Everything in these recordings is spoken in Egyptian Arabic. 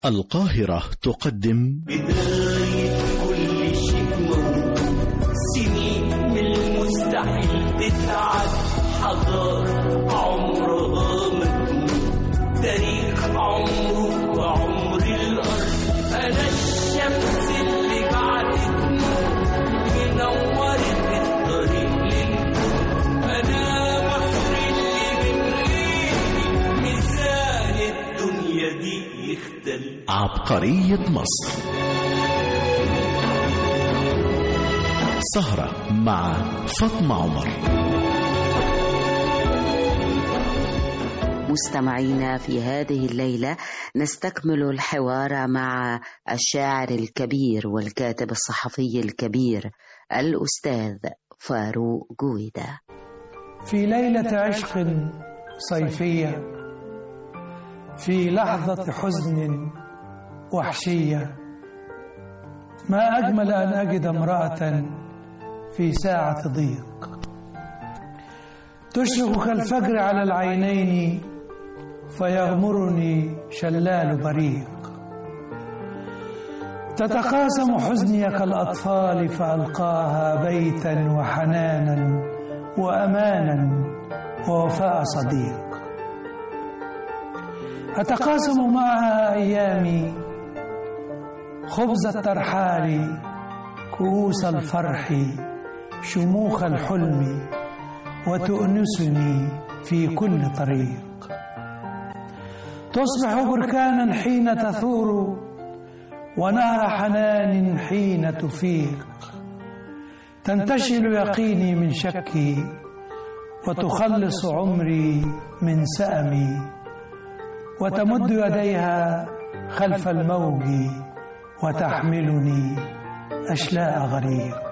القاهرة تقدم بداية كل شيء موجود سنين من المستحيل تتعد حضارة عمرها ما تموت تاريخ عمره وعمر الأرض أنا الشمس اللي بعد تموت منورت الطريق للكون أنا مصر اللي من غيري ميزان الدنيا دي يختلف عبقرية مصر سهرة مع فاطمة عمر مستمعينا في هذه الليلة نستكمل الحوار مع الشاعر الكبير والكاتب الصحفي الكبير الأستاذ فاروق جويدة في ليلة عشق صيفية في لحظة حزن وحشية ما أجمل أن أجد امرأة في ساعة ضيق تشرق كالفجر على العينين فيغمرني شلال بريق تتقاسم حزني كالأطفال فألقاها بيتا وحنانا وأمانا ووفاء صديق أتقاسم معها أيامي خبز الترحال كؤوس الفرح شموخ الحلم وتؤنسني في كل طريق تصبح بركانا حين تثور ونهر حنان حين تفيق تنتشل يقيني من شكي وتخلص عمري من سأمي وتمد يديها خلف الموج وتحملني أشلاء غريق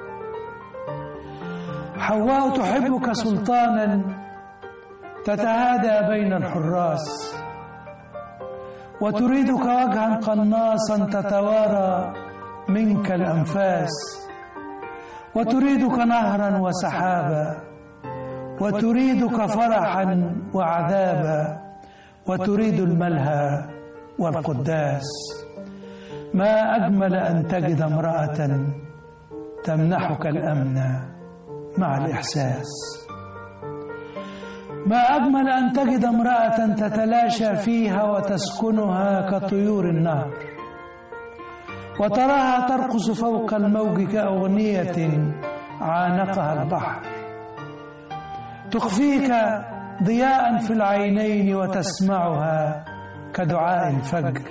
حواء تحبك سلطانا تتهادى بين الحراس وتريدك وجها قناصا تتوارى منك الأنفاس وتريدك نهرا وسحابا وتريدك فرحا وعذابا وتريد الملهى والقداس ما أجمل أن تجد امرأة تمنحك الأمن مع الإحساس ما أجمل أن تجد امرأة تتلاشى فيها وتسكنها كطيور النهر وتراها ترقص فوق الموج كأغنية عانقها البحر تخفيك ضياء في العينين وتسمعها كدعاء الفجر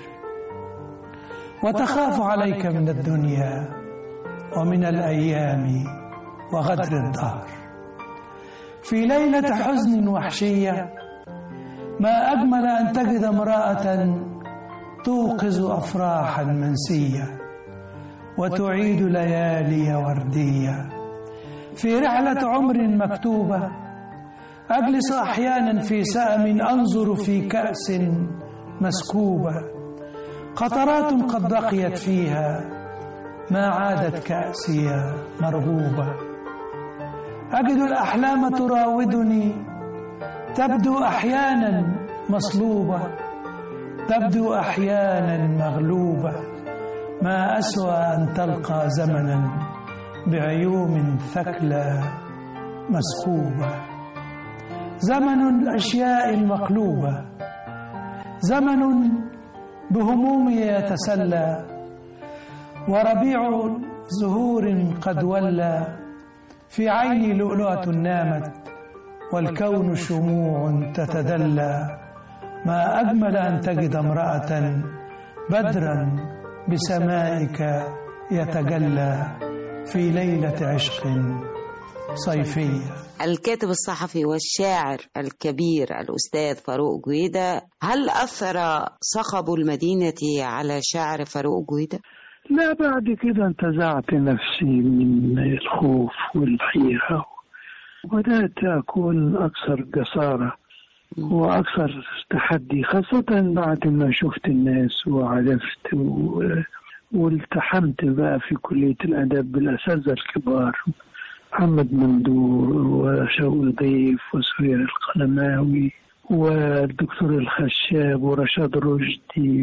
وتخاف عليك من الدنيا ومن الأيام وغدر الدهر في ليلة حزن وحشية ما أجمل أن تجد امرأة توقظ أفراحا منسية وتعيد ليالي وردية في رحلة عمر مكتوبة أجلس أحيانا في سأم أنظر في كأس مسكوبة قطرات قد بقيت فيها ما عادت كأسي مرغوبة أجد الأحلام تراودني تبدو أحيانا مصلوبة تبدو أحيانا مغلوبة ما أسوأ أن تلقى زمنا بعيوم ثكلى مسكوبة زمن الأشياء المقلوبة زمن بهمومي يتسلى وربيع زهور قد ولى في عيني لؤلؤة نامت والكون شموع تتدلى ما أجمل أن تجد امرأة بدرا بسمائك يتجلى في ليلة عشق صيفية الكاتب الصحفي والشاعر الكبير الأستاذ فاروق جويدة هل أثر صخب المدينة على شعر فاروق جويدة؟ لا بعد كده انتزعت نفسي من الخوف والحيرة وبدأت أكون أكثر جسارة وأكثر تحدي خاصة بعد ما شفت الناس وعرفت و... والتحمت بقى في كلية الآداب بالأساتذة الكبار محمد مندور وشوقي ضيف وسهير القلماوي والدكتور الخشاب ورشاد رشدي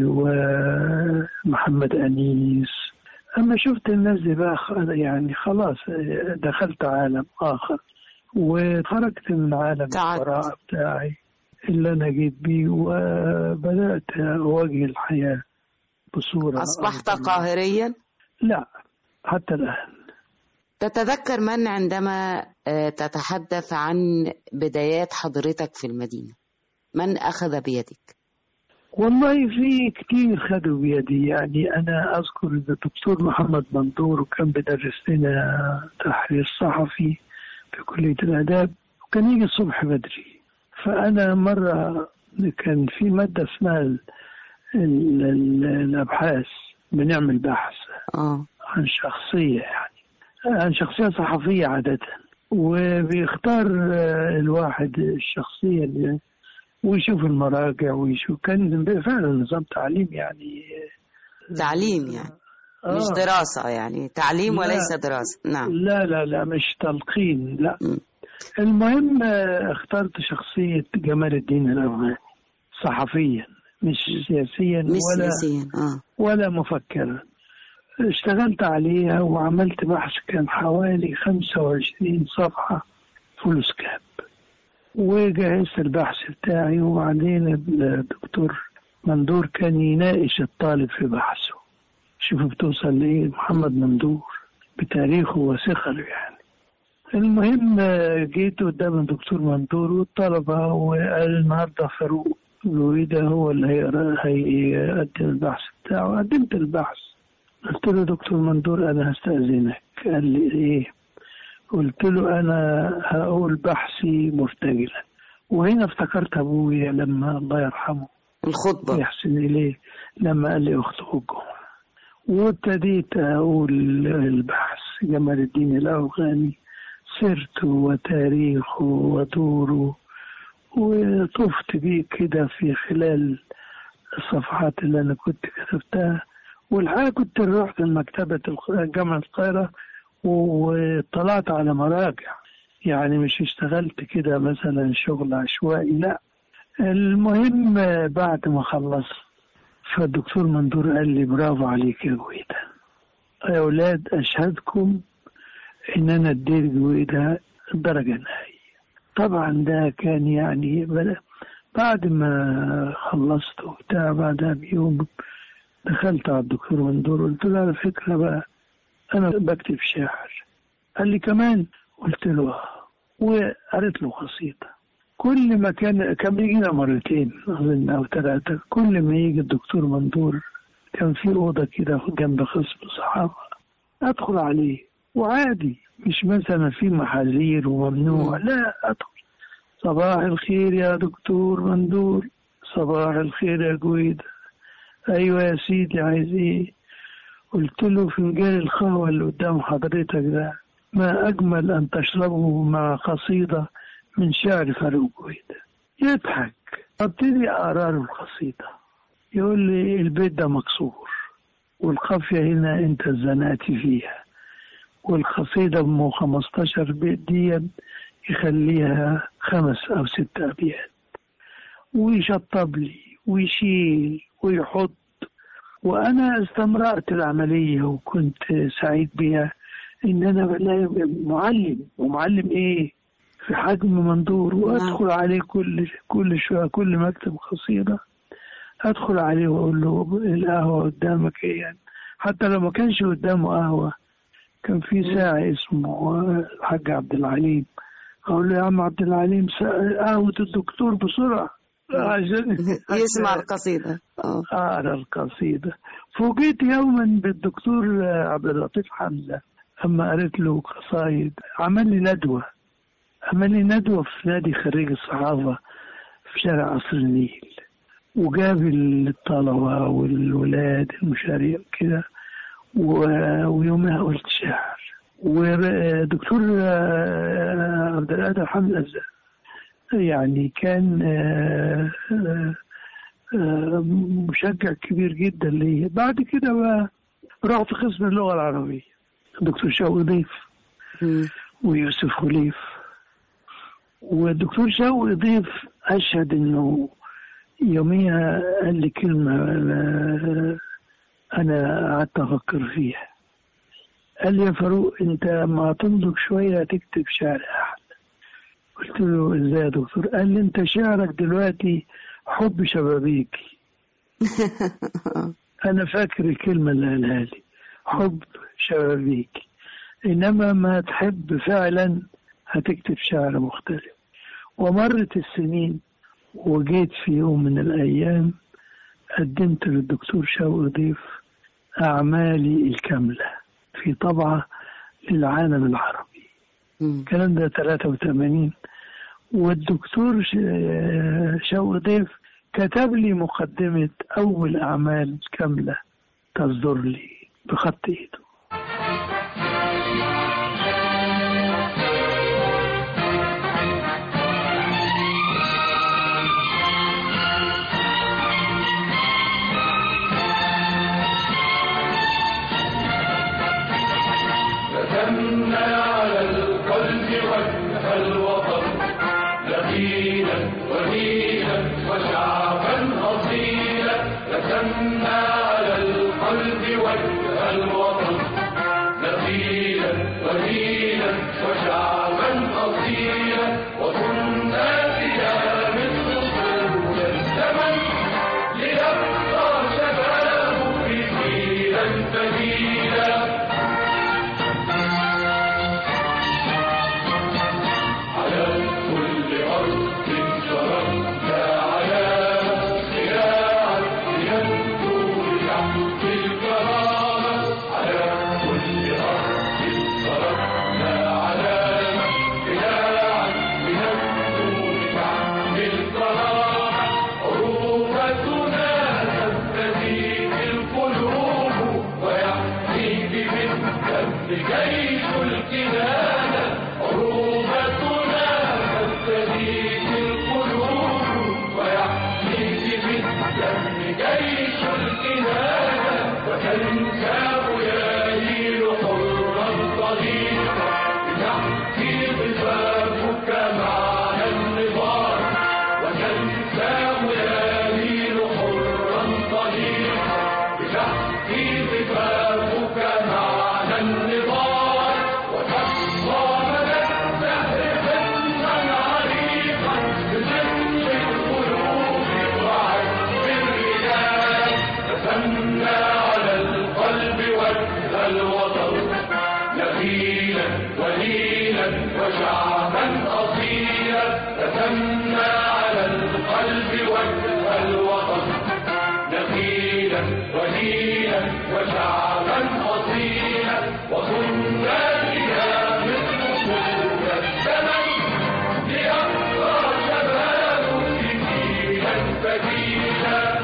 ومحمد أنيس أما شفت الناس دي بقى خ- يعني خلاص دخلت عالم آخر وخرجت من عالم تعبت. القراءة بتاعي اللي أنا جيت بيه وبدأت أواجه الحياة بصورة أصبحت أفضل. قاهريا لا حتى الآن تتذكر من عندما آه، تتحدث عن بدايات حضرتك في المدينة من أخذ بيدك والله في كتير خدوا بيدي يعني أنا أذكر الدكتور محمد مندور وكان بيدرس لنا تحرير صحفي في كلية الآداب وكان يجي الصبح بدري فأنا مرة كان في مادة اسمها ال- ال- ال- الأبحاث بنعمل بحث آه عن شخصية يعني عن شخصية صحفية عادة وبيختار آه، الواحد الشخصية اللي ويشوف المراجع ويشوف كان فعلا نظام تعليم يعني تعليم يعني آه مش دراسة يعني تعليم لا. وليس دراسة نعم لا لا لا مش تلقين لا م. المهم آه، اخترت شخصية جمال الدين الأفغاني صحفيا مش سياسيا مش ولا سياسيا آه ولا مفكرا اشتغلت عليها وعملت بحث كان حوالي 25 صفحة فلوس كاب وجهزت البحث بتاعي وبعدين الدكتور مندور كان يناقش الطالب في بحثه شوف بتوصل لإيه محمد مندور بتاريخه وثقله يعني المهم آه، جيت قدام الدكتور مندور والطلبة وقال النهارده فاروق لويدا هو اللي هيقرا هيقدم البحث بتاعه قدمت البحث قلت له دكتور مندور انا هستأذنك قال لي ايه قلت له انا هقول بحثي مرتجلا وهنا افتكرت ابويا لما الله يرحمه الخطبة ويحسن اليه لما قال لي اخطب الجمعه وابتديت اقول البحث جمال الدين الافغاني سيرته وتاريخه ودوره وطفت بيه كده في خلال الصفحات اللي انا كنت كتبتها والحقيقه كنت رحت لمكتبه الق- جامعه القاهره وطلعت على مراجع يعني مش اشتغلت كده مثلا شغل عشوائي لا المهم بعد ما خلصت فالدكتور مندور قال لي برافو عليك يا جويدة يا أولاد أشهدكم إن أنا اديت جويدة الدرجة النهائية طبعا ده كان يعني بل- بعد ما خلصت وبتاع بعدها بيوم دخلت على الدكتور مندور قلت له على فكرة بقى أنا بكتب شعر قال لي كمان قلت له آه. وقريت له قصيدة كل ما كان كان بيجينا مرتين أظن أو ثلاثة كل ما يجي الدكتور مندور كان في أوضة كده جنب قسم الصحافة أدخل عليه وعادي مش مثلا في محاذير وممنوع لا أدخل صباح الخير يا دكتور مندور صباح الخير يا جويدة أيوة يا سيدي عايز إيه قلت له فنجان القهوة اللي قدام حضرتك ده ما أجمل أن تشربه مع قصيدة من شعر فاروق جويدة يضحك ابتدي أقرأ له القصيدة يقول لي البيت ده مكسور والقافية هنا أنت اتزنقت فيها والقصيدة بمو 15 بيت دي يخليها خمس أو ست أبيات ويشطب لي ويشيل ويحط وأنا استمرأت العملية وكنت سعيد بها إن أنا بلاقي معلم ومعلم إيه في حجم مندور وأدخل عليه كل كل شوية كل ما أكتب قصيدة أدخل عليه وأقول له القهوة قدامك إيه يعني حتى لو ما كانش قدامه قهوة كان في ساعة اسمه الحاج عبد العليم أقول له يا عم عبد العليم سا- قهوة الدكتور بسرعة عشان يسمع القصيدة آه. أقرأ القصيدة فوجئت يوما بالدكتور عبد اللطيف حمزة أما قريت له قصايد عمل لي ندوة عمل لي ندوة في نادي خريج الصحافة في شارع قصر النيل وجاب الطلبة والولاد المشاريع كده و- ويومها قلت شعر ودكتور عبد القادر حمزة يعني كان آه، آه، آه، مشجع كبير جدا ليا بعد كده بقى رحت قسم اللغة العربية دكتور شوقي ضيف مم. ويوسف خليف والدكتور شوقي ضيف أشهد إنه يوميها قال لي كلمة آه، أنا قعدت أفكر فيها قال لي يا فاروق أنت ما تنضج شوية تكتب شعر أحلى قلت له إزاي يا دكتور قال لي أنت شعرك دلوقتي حب شبابيكي أنا فاكر الكلمة اللي قالها لي حب شبابيكي إنما ما تحب فعلا هتكتب شعر مختلف ومرت السنين وجيت في يوم من الأيام قدمت للدكتور شوقي ضيف أعمالي الكاملة في طبعة للعالم العربي مم. الكلام ده 83 والدكتور ش- شوقي ضيف كتب لي مقدمة أول أعمال كاملة تصدر لي بخط إيده رسمنا على القلب وجه الوطن لقينا ولينا وشعبا أصيلا رسمنا على القلب وجه الوطن لقينا ولينا وشعبا أصيلا وكنا فيها مثل طول الزمن ليبقى شبابه في جيلا بديلا على كل أرض شرفنا علامة خلاعا ليبدو تحت الكرامة على كل أرض شرفنا علامة خلاعا ليبدو تحت الكرامة عروبتنا تبتدي في القلوب ويحمي بالدم جيش الكنانة عروبتنا تبتدي في القلوب ويحمي بالدم جيش الكنانة وتنساب يميل حرا طليقا لتحكي ضفافك معنى النضال وتنساب يميل حرا طليقا لتحكي ضفافك معنى النضال وتبقى مدى الدهر حزنا عريقا بذل القلوب وعزم الرجال رسمنا على القلب وجه الوطن نبيلا وليلا وشعبا أصيلا رسمنا على القلب وجه الوطن نبيلا وليلا وشعبا أصيلا وكنا فيها مثل طول الزمن لأبقى شباب جيلا بديلا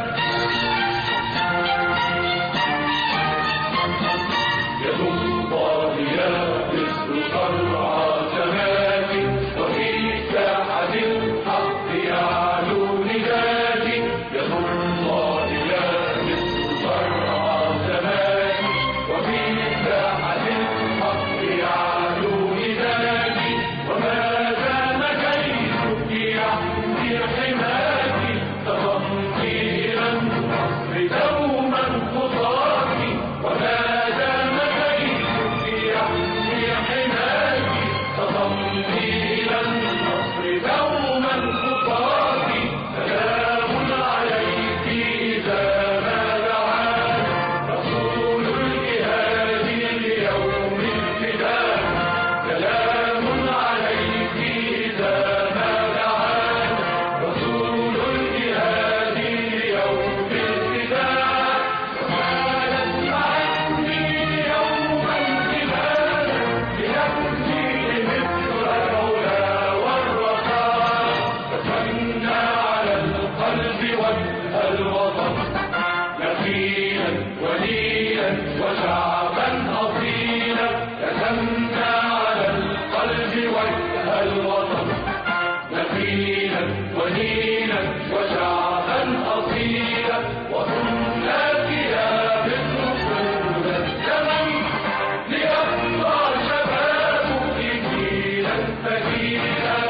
يضم طاغية مثل صرع سماك وفي ساحة الحق يعلو نداك يضم طاغية مثل صرع سماك وفي ساحة الحق يعلو نداك وما دام جيشك يحمي حماك تضمي إلى النصر دوما خطاك وما دام جيشك يحمي حماك تضمي إلى النصر دوما خطاك سلام عليك إذا ما دعاك رسول الجهاد ليوم الفداء سلام عليك إذا ما دعاك رسول الجهاد ليوم الفداء وكانت عني يوم الجهاد لنفسي مثل العلا والرخاء فكنا على القلب وجه الوطن نبيلا وليلا وشعبا أصيلا رسمنا على القلب وجه الوطن نبيلا وليلا وشعبا أصيلا وكنا فيها مثل طول الزمن ليبقى شباب جيلا بديلا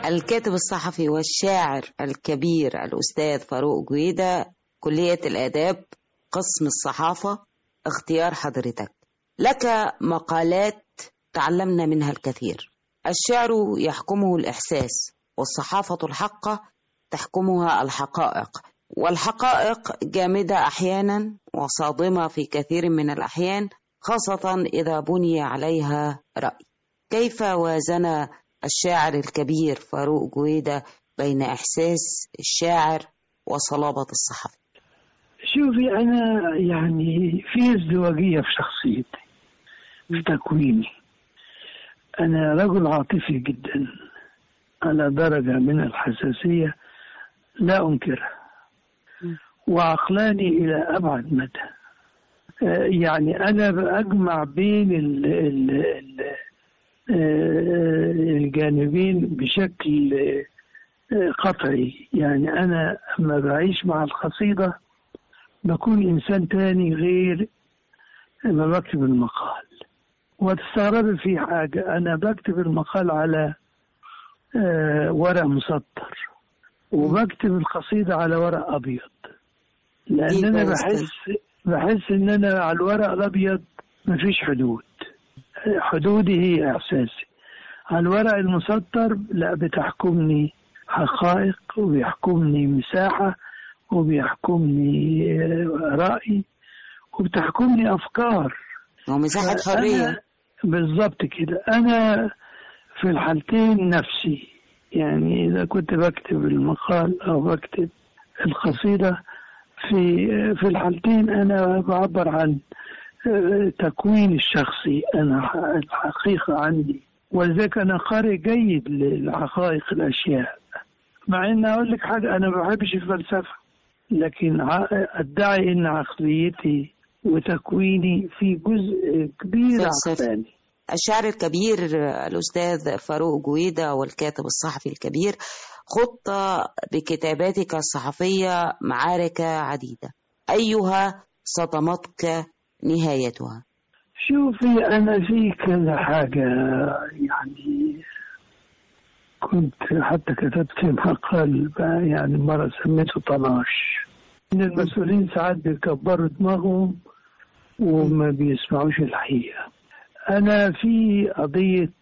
الكاتب الصحفي والشاعر الكبير الأستاذ فاروق جويدة كلية الآداب قسم الصحافة اختيار حضرتك لك مقالات تعلمنا منها الكثير الشعر يحكمه الإحساس والصحافة الحقة تحكمها الحقائق والحقائق جامدة أحيانا وصادمة في كثير من الأحيان خاصة إذا بني عليها رأي كيف وازن الشاعر الكبير فاروق جويدة بين إحساس الشاعر وصلابة الصحفي شوفي أنا يعني في ازدواجية في شخصيتي في تكويني أنا رجل عاطفي جدا على درجة من الحساسية لا أنكرها وعقلاني إلى أبعد مدى آه، يعني أنا بأجمع بين ال ال ال آه، الجانبين بشكل آه، قطعي يعني أنا أما بعيش مع القصيدة بكون إنسان تاني غير ما بكتب المقال وتستغربي في حاجة أنا بكتب المقال على آه، ورق مسطر وبكتب القصيدة على ورق أبيض لأن أنا كويس بحس بحس إن أنا على الورق الأبيض مفيش حدود حدودي هي إحساسي على الورق المسطر لا بتحكمني حقائق وبيحكمني مساحة وبيحكمني آه، رأي وبتحكمني أفكار ومساحة فأنا- حرية بالظبط كده أنا في الحالتين نفسي يعني إذا كنت بكتب المقال أو بكتب القصيدة في في الحالتين أنا بعبر عن آه، تكوين الشخصي أنا ح- الحقيقة عندي ولذلك أنا قارئ جيد لحقائق الأشياء مع إن أقول لك حاجة أنا ما بحبش الفلسفة لكن ع- أدعي إن عقليتي وتكويني في جزء كبير فلسفة. عقلاني الشاعر الكبير الأستاذ فاروق جويدة والكاتب الصحفي الكبير خضت بكتاباتك الصحفية معارك عديدة أيها صدمتك نهايتها شوفي أنا في كذا حاجة يعني كنت حتى كتبت مقال بقى يعني مرة سميته طناش إن المسؤولين ساعات بيكبروا دماغهم وما بيسمعوش الحقيقة أنا في قضية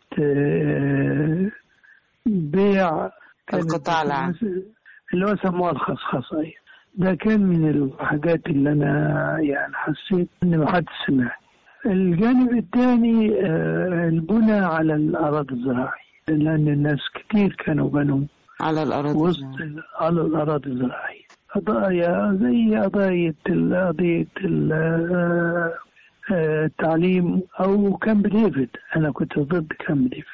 آه، بيع كانت القطاع العام. اللي هو سموها الخصخصة ده كان من الحاجات اللي أنا يعني حسيت إن ما حد سمع الجانب الثاني آه، البنى على الأراضي الزراعية لأن الناس كتير كانوا بنوا على الأراضي وسط ال- على الأراضي الزراعية قضايا زي قضية ال- قضية ال- آه، آه، التعليم أو كامب ديفيد أنا كنت ضد كامب ديفيد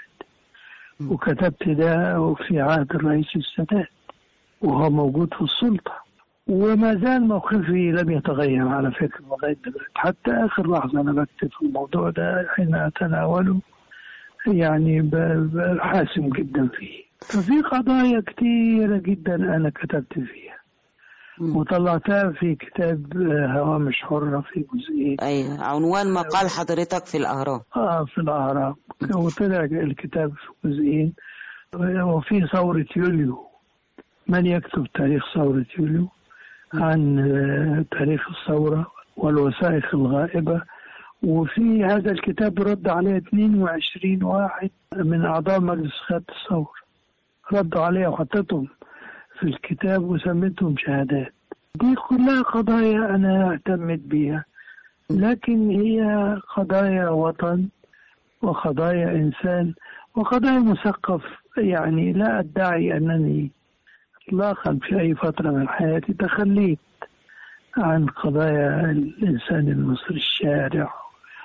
وكتبت ده في عهد الرئيس السادات وهو موجود في السلطة وما زال موقفي لم يتغير على فكرة لغاية دلوقتي حتى آخر لحظة أنا بكتب في الموضوع ده حين أتناوله يعني ب- ب- حاسم جدا فيه ففي قضايا كتيرة جدا أنا كتبت فيها مم. وطلعتها في كتاب آه، هوامش حرة في جزئين أي عنوان مقال حضرتك في الأهرام آه في الأعراب وطلع الكتاب في جزئين وفي ثورة يوليو من يكتب تاريخ ثورة يوليو عن آه، تاريخ الثورة والوثائق الغائبة وفي هذا الكتاب رد عليه 22 واحد من أعضاء مجلس قيادة الثورة ردوا عليه وحطيتهم في الكتاب وسميتهم شهادات دي كلها قضايا أنا اهتمت بيها لكن هي قضايا وطن وقضايا إنسان وقضايا مثقف يعني لا أدعي أنني إطلاقا في أي فترة من حياتي تخليت عن قضايا الإنسان المصري الشارع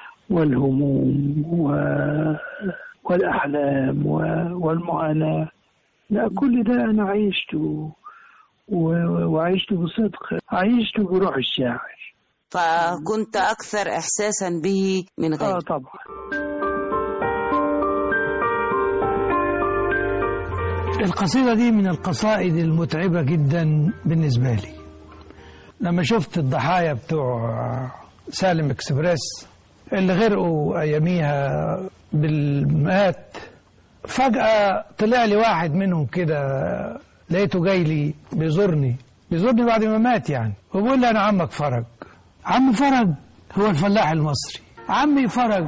والهموم و... والأحلام و... والمعاناة لا كل ده أنا عيشته و... وعيشته بصدق عيشته بروح الشاعر فكنت أكثر إحساسا به من آه غيره طبعا القصيدة دي من القصائد المتعبة جدا بالنسبة لي لما شفت الضحايا بتوع سالم اكسبريس اللي غرقوا أياميها بالمئات فجأة طلع لي واحد منهم كده لقيته جاي لي بيزورني بيزورني بعد ما مات يعني وبيقول لي أنا عمك فرج عم فرج هو الفلاح المصري عمي فرج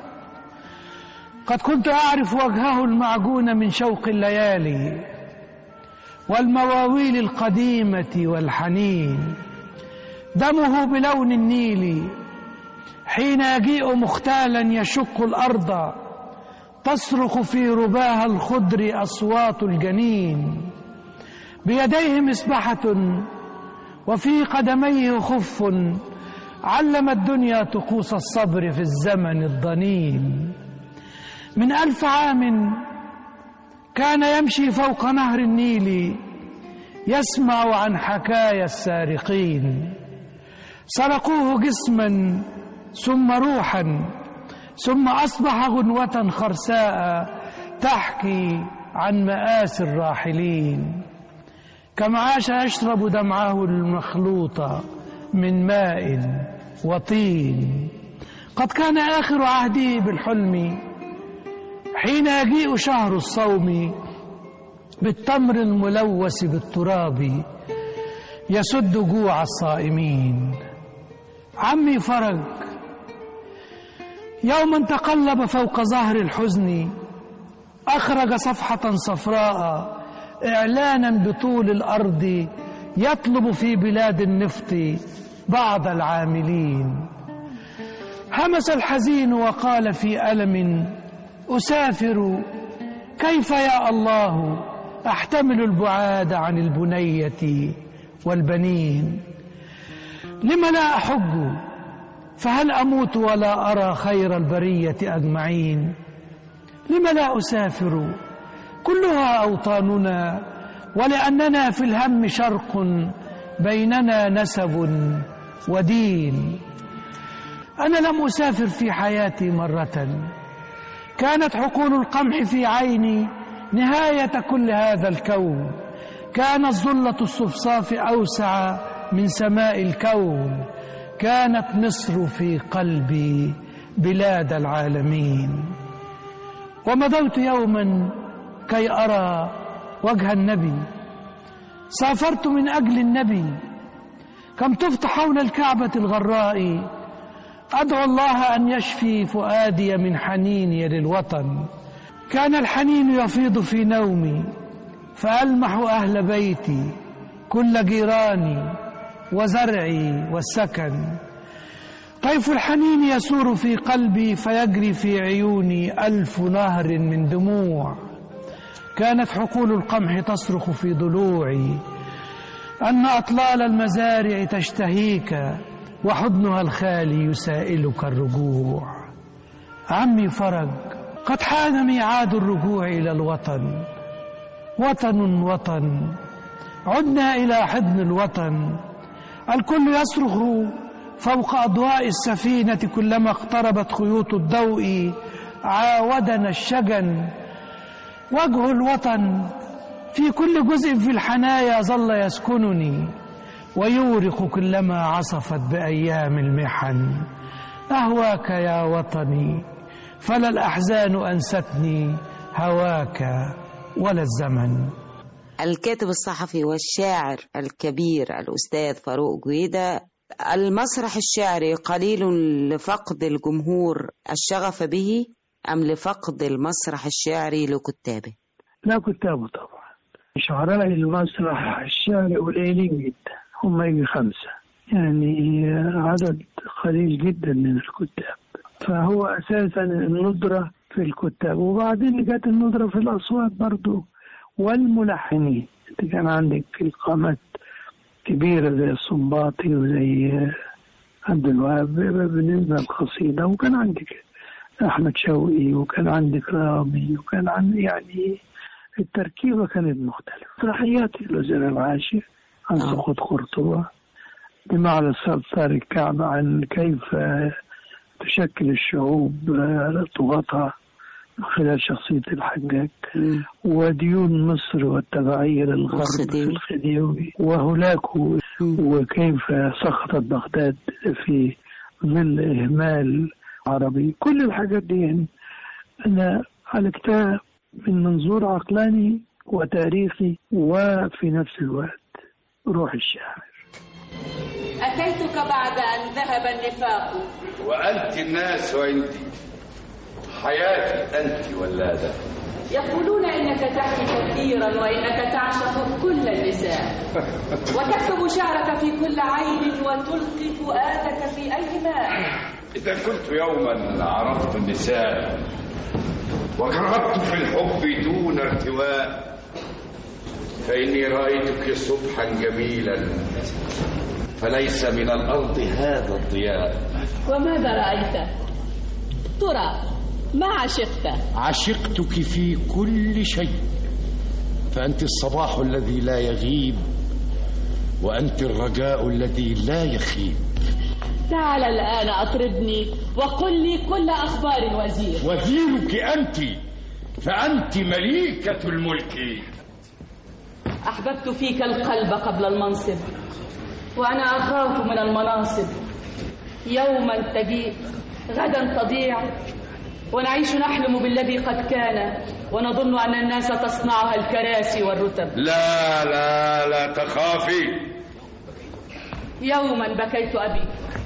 قد كنت أعرف وجهه المعجون من شوق الليالي والمواويل القديمة والحنين دمه بلون النيل حين يجيء مختالا يشق الأرض تصرخ في رباها الخضر أصوات الجنين بيديه مسبحة وفي قدميه خف علم الدنيا طقوس الصبر في الزمن الضنين من ألف عام كان يمشي فوق نهر النيل يسمع عن حكايا السارقين سرقوه جسما ثم روحا ثم أصبح غنوة خرساء تحكي عن مآسي الراحلين كم عاش يشرب دمعه المخلوط من ماء وطين قد كان آخر عهده بالحلم حين يجيء شهر الصوم بالتمر الملوث بالتراب يسد جوع الصائمين عمي فرج يوما تقلب فوق ظهر الحزن أخرج صفحة صفراء إعلانا بطول الأرض يطلب في بلاد النفط بعض العاملين همس الحزين وقال في ألم أسافر كيف يا الله أحتمل البعاد عن البنية والبنين لم لا أحج فهل أموت ولا أرى خير البرية أجمعين لم لا أسافر كلها أوطاننا ولأننا في الهم شرق بيننا نسب ودين أنا لم أسافر في حياتي مرة كانت حقول القمح في عيني نهاية كل هذا الكون كانت ظلة الصفصاف أوسع من سماء الكون كانت مصر في قلبي بلاد العالمين ومضيت يوما كي أرى وجه النبي سافرت من أجل النبي كم طفت حول الكعبة الغراء أدعو الله أن يشفي فؤادي من حنيني للوطن كان الحنين يفيض في نومي فألمح أهل بيتي كل جيراني وزرعي والسكن طيف الحنين يسور في قلبي فيجري في عيوني ألف نهر من دموع كانت حقول القمح تصرخ في ضلوعي أن أطلال المزارع تشتهيك وحضنها الخالي يسائلك الرجوع عمي فرج قد حان ميعاد الرجوع إلى الوطن وطن وطن عدنا إلى حضن الوطن الكل يصرخ فوق أضواء السفينة كلما اقتربت خيوط الضوء عاودنا الشجن وجه الوطن في كل جزء في الحنايا ظل يسكنني ويورق كلما عصفت بأيام المحن أهواك يا وطني فلا الأحزان أنستني هواك ولا الزمن الكاتب الصحفي والشاعر الكبير الأستاذ فاروق جويدة المسرح الشعري قليل لفقد الجمهور الشغف به أم لفقد المسرح الشعري لكتابه لا كتابه طبعا شعراء المسرح الشعري قليلين جدا هم يجي خمسة يعني عدد قليل جدا من الكتاب فهو أساسا الندرة في الكتاب وبعدين جت الندرة في الأصوات برضو والملحنين انت كان عندك القامات كبيرة زي الصنباطي وزي عبد الوهاب بالنسبة للقصيدة وكان عندك أحمد شوقي وكان عندك رامي وكان عندك يعني التركيبة كانت مختلفة مسرحيات الوزير العاشر عن آه. سقوط قرطبة بمعنى صار الكعبة عن كيف تشكل الشعوب طغاتها من خلال شخصية الحجاج وديون مصر والتبعية للغرب في والخديوي. الخديوي وهولاكو وكيف سقطت بغداد في ظل إهمال عربي كل الحاجات دي يعني أنا على كتاب من منظور عقلاني وتاريخي وفي نفس الوقت روح الشاعر أتيتك بعد أن ذهب النفاق وأنت الناس وعندي حياتي أنت ولادة يقولون إنك تحكي كثيرا وإنك تعشق كل النساء وتكتب شعرك في كل عين وتلقي فؤادك في أي ماء إذا كنت يوما عرفت النساء وجربت في الحب دون ارتواء فإني رأيتك صبحا جميلا فليس من الأرض هذا الضياء وماذا رأيت؟ ترى ما عشقت عشقتك في كل شيء فأنت الصباح الذي لا يغيب وأنت الرجاء الذي لا يخيب تعال الآن أطربني وقل لي كل أخبار الوزير وزيرك أنت فأنت مليكة الملك أحببت فيك القلب قبل المنصب وأنا أخاف من المناصب يوما تجيء غدا تضيع ونعيش نحلم بالذي قد كان ونظن أن الناس تصنعها الكراسي والرتب لا لا لا تخافي يوما بكيت أبي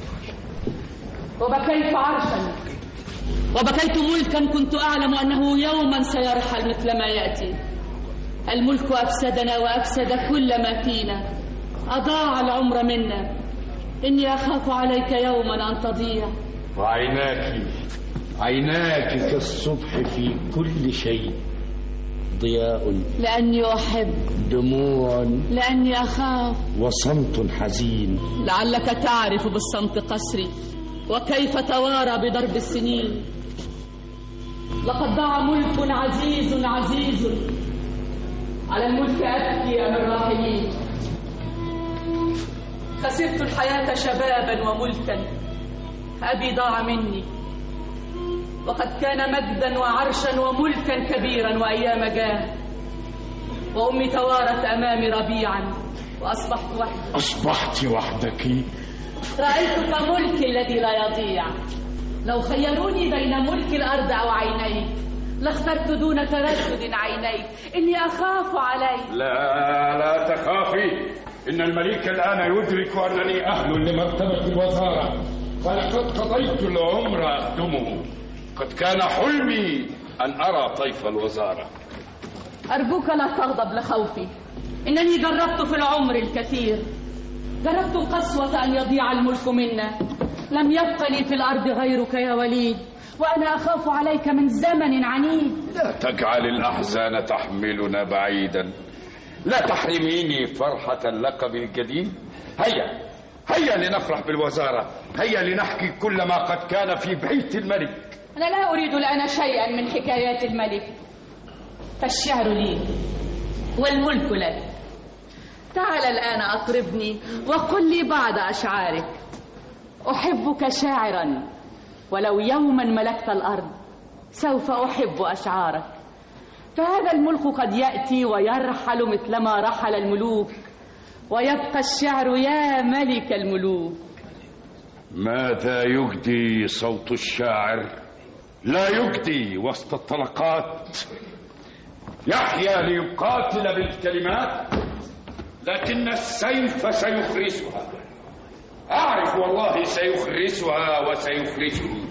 وبكيت عرشا وبكيت ملكا كنت أعلم أنه يوما سيرحل مثل ما يأتي الملك أفسدنا وأفسد كل ما فينا أضاع العمر منا إني أخاف عليك يوما أن تضيع وعيناك عيناك كالصبح في كل شيء ضياء لأني أحب دموع لأني أخاف وصمت حزين لعلك تعرف بالصمت قسري وكيف توارى بضرب السنين لقد ضاع ملك عزيز عزيز على الملك أبكي يا من الراحلين خسرت الحياة شبابا وملكا أبي ضاع مني وقد كان مجدا وعرشا وملكا كبيرا وأيام جاه وأمي توارت أمامي ربيعا وأصبحت وحدي أصبحت وحدك رأيت كملك الذي لا يضيع لو خيروني بين ملك الأرض أو عينيك لاخترت دون تردد عينيك إني أخاف عليك لا لا تخافي إن الملك الآن يدرك أنني أهل لمرتبة الوزارة ولقد قضيت العمر أخدمه قد كان حلمي أن أرى طيف الوزارة أرجوك لا تغضب لخوفي إنني جربت في العمر الكثير جربت القسوة أن يضيع الملك منا لم يبق لي في الأرض غيرك يا وليد وأنا أخاف عليك من زمن عنيد لا تجعل الأحزان تحملنا بعيدا لا تحرميني فرحة اللقب الجديد هيا هيا لنفرح بالوزارة هيا لنحكي كل ما قد كان في بيت الملك أنا لا أريد الآن شيئا من حكايات الملك فالشعر لي والملك لك تعال الآن أطربني وقل لي بعض أشعارك أحبك شاعرا ولو يوما ملكت الأرض سوف أحب أشعارك فهذا الملك قد يأتي ويرحل مثلما رحل الملوك ويبقى الشعر يا ملك الملوك ماذا يجدي صوت الشاعر لا يجدي وسط الطلقات يحيا ليقاتل بالكلمات لكن السيف سيخرسها أعرف والله سيخرسها وسيخرسني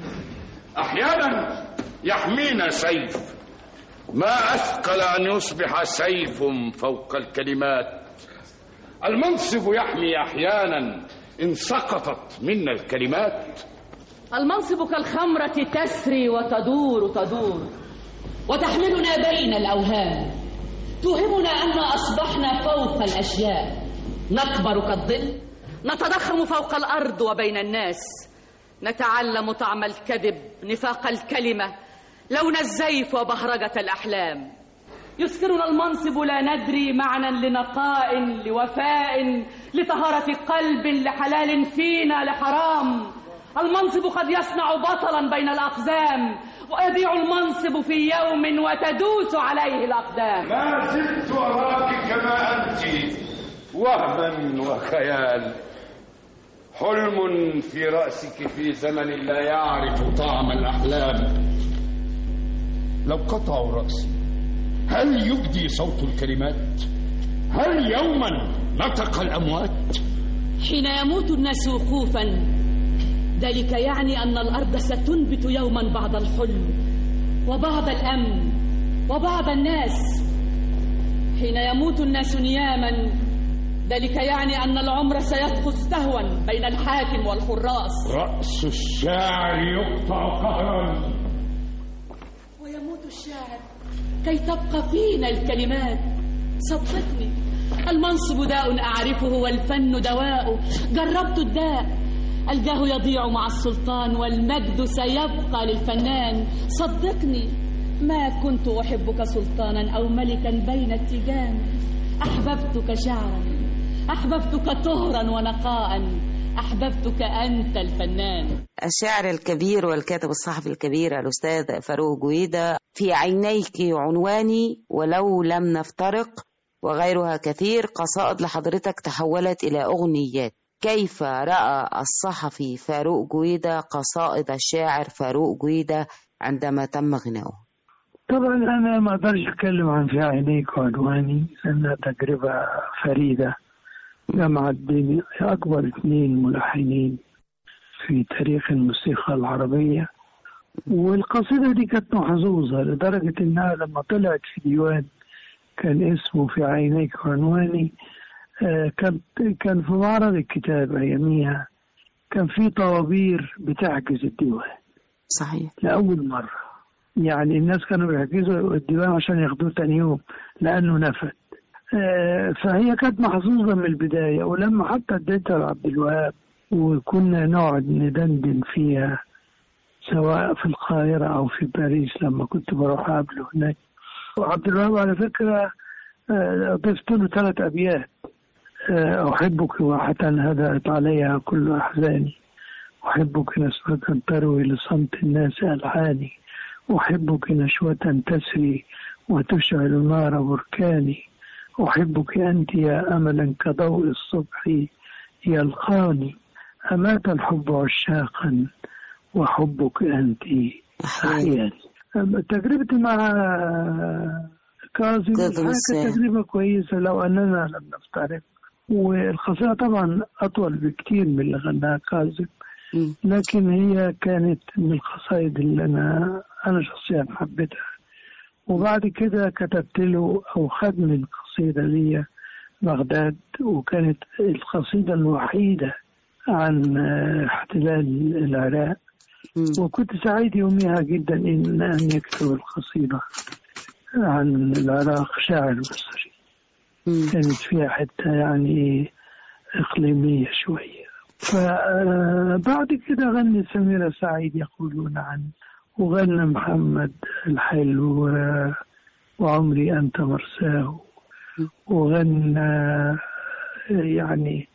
أحيانا يحمينا سيف ما أثقل أن يصبح سيف فوق الكلمات المنصب يحمي أحيانا إن سقطت منا الكلمات المنصب كالخمرة تسري وتدور تدور وتحملنا بين الأوهام توهمنا أن أصبحنا فوق الأشياء نكبر كالظل نتضخم فوق الأرض وبين الناس نتعلم طعم الكذب نفاق الكلمة لون الزيف وبهرجة الأحلام يسكرنا المنصب لا ندري معنى لنقاء لوفاء لطهارة قلب لحلال فينا لحرام المنصب قد يصنع بطلا بين الأقزام ويضيع المنصب في يوم وتدوس عليه الأقدام ما زلت أراك كما أنت وهما وخيال حلم في رأسك في زمن لا يعرف طعم الأحلام لو قطعوا رأسي هل يبدي صوت الكلمات هل يوما نطق الأموات حين يموت الناس وقوفا ذلك يعني أن الأرض ستنبت يوما بعض الحلم وبعض الأمن وبعض الناس حين يموت الناس نياما ذلك يعني أن العمر سيبقى استهوا بين الحاكم والحراس رأس الشاعر يقطع قهرا ويموت الشاعر كي تبقى فينا الكلمات صدقني المنصب داء أعرفه والفن دواء جربت الداء الجاه يضيع مع السلطان والمجد سيبقى للفنان صدقني ما كنت أحبك سلطانا أو ملكا بين التيجان أحببتك شعرا أحببتك طهرا ونقاء أحببتك أنت الفنان الشاعر الكبير والكاتب الصحفي الكبير الأستاذ فاروق جويدة في عينيك عنواني ولو لم نفترق وغيرها كثير قصائد لحضرتك تحولت إلى أغنيات كيف رأى الصحفي فاروق جويدة قصائد الشاعر فاروق جويدة عندما تم غناؤه طبعا أنا ما أقدرش أتكلم عن في عينيك وعنواني لأنها تجربة فريدة جمعت بين أكبر اثنين ملحنين في تاريخ الموسيقى العربية والقصيدة دي كانت محظوظة لدرجة إنها لما طلعت في ديوان كان اسمه في عينيك عنواني آه، كان كان في معرض الكتاب أياميها كان في طوابير بتحجز الديوان صحيح لأول مرة يعني الناس كانوا بيحجزوا الديوان عشان ياخدوه تاني يوم لأنه نفد آه، فهي كانت محظوظة من البداية ولما حتى اديتها لعبد الوهاب وكنا نقعد ندندن فيها سواء في القاهرة أو في باريس لما كنت بروح أقابله هناك وعبد الوهاب على فكرة آه، ضفت له ثلاث أبيات آه، أحبك واحة هدأت عليها كل أحزاني أحبك نسمة تروي لصمت الناس ألحاني أحبك نشوة تسري وتشعل نار بركاني أحبك أنت يا أملا كضوء الصبح يلقاني أمات الحب عشاقا وحبك أنت أحياني تجربتي مع كاظم كاظم كانت الساهر. تجربة كويسة لو أننا لم نفترق والقصيدة طبعا أطول بكتير من اللي غناها كاظم مم. لكن هي كانت من القصائد اللي أنا أنا شخصيا حبيتها وبعد كده كتبت له أو خد من قصيدة لي بغداد وكانت القصيدة الوحيدة عن آه، احتلال العراق مم. وكنت سعيد يومها جدا إن أن يكتب القصيدة عن العراق شاعر مصري مم. كانت فيها حتة يعني إقليمية شوية فبعد كده غني سميرة سعيد يقولون عنه وغنى محمد الحلو و- وعمري أنت مرساه وغنى يعني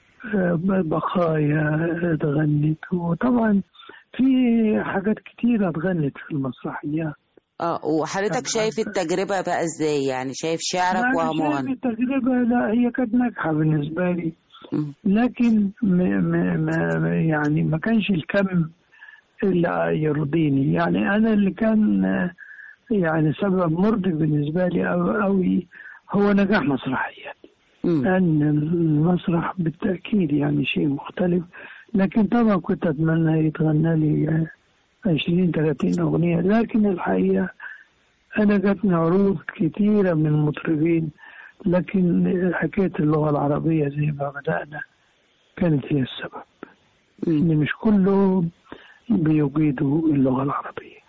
بقايا اتغنت وطبعا في حاجات كتيرة اتغنت في المسرحيات اه وحضرتك شايف التجربة بقى ازاي يعني شايف شعرك أنا وهو شايف مغني التجربة لا هي كانت ناجحة بالنسبة لي مم. لكن ما ما ما يعني ما كانش الكم اللي يرضيني يعني أنا اللي كان آه، يعني سبب مرضي بالنسبة لي أو أوي هو نجاح مسرحيات مم. لأن المسرح بالتأكيد يعني شيء مختلف لكن طبعا كنت أتمنى يتغنى لي عشرين ثلاثين أغنية لكن الحقيقة أنا جاتني عروض كثيرة من المطربين لكن حكاية اللغة العربية زي ما بدأنا كانت هي السبب مم. إن مش كلهم بيجيدوا اللغة العربية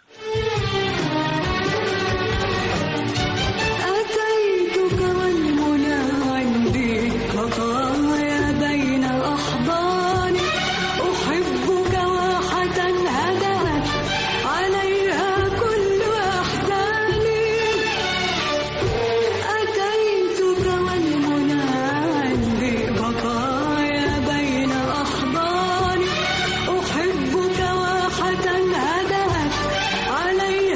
أتيتك والمنى عندي خطايا بين أحضاني أحبك واحة هدأت عليها كل أحزاني أتيتك والمنى عندي بقايا بين أحضاني أحبك واحة هدأت عليها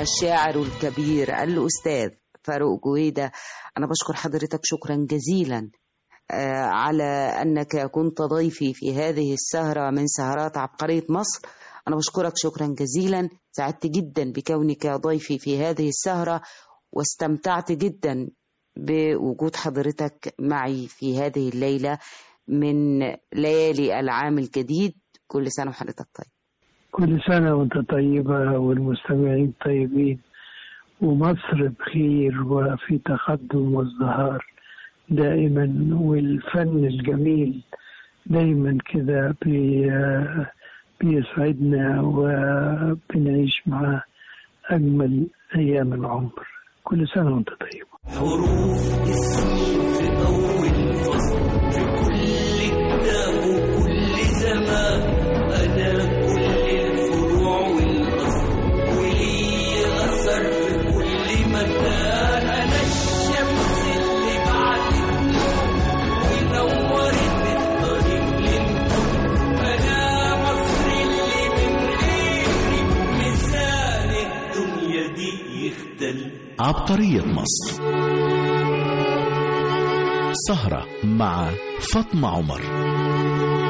الشاعر الكبير الأستاذ فاروق جويدة أنا بشكر حضرتك شكرا جزيلا آه، على أنك كنت ضيفي في هذه السهرة من سهرات عبقرية مصر أنا بشكرك شكرا جزيلا سعدت جدا بكونك ضيفي في هذه السهرة واستمتعت جدا بوجود حضرتك معي في هذه الليلة من ليالي العام الجديد كل سنة وحضرتك طيب كل سنة وانت طيبة والمستمعين طيبين ومصر بخير وفي تقدم وازدهار دائما والفن الجميل دايما كده بي- بيسعدنا وبنعيش معاه أجمل أيام العمر كل سنة وانت طيب حروف اسمي في أول فصل في كل كتاب وكل زمان أنا كل الفروع والأصل ولي أثر في كل مكان أنا الشمس اللي بعتت ونورت الطريق للكل أنا مصر اللي من غيري ميزان الدنيا دي يختل عبقرية مصر سهرة مع فاطمة عمر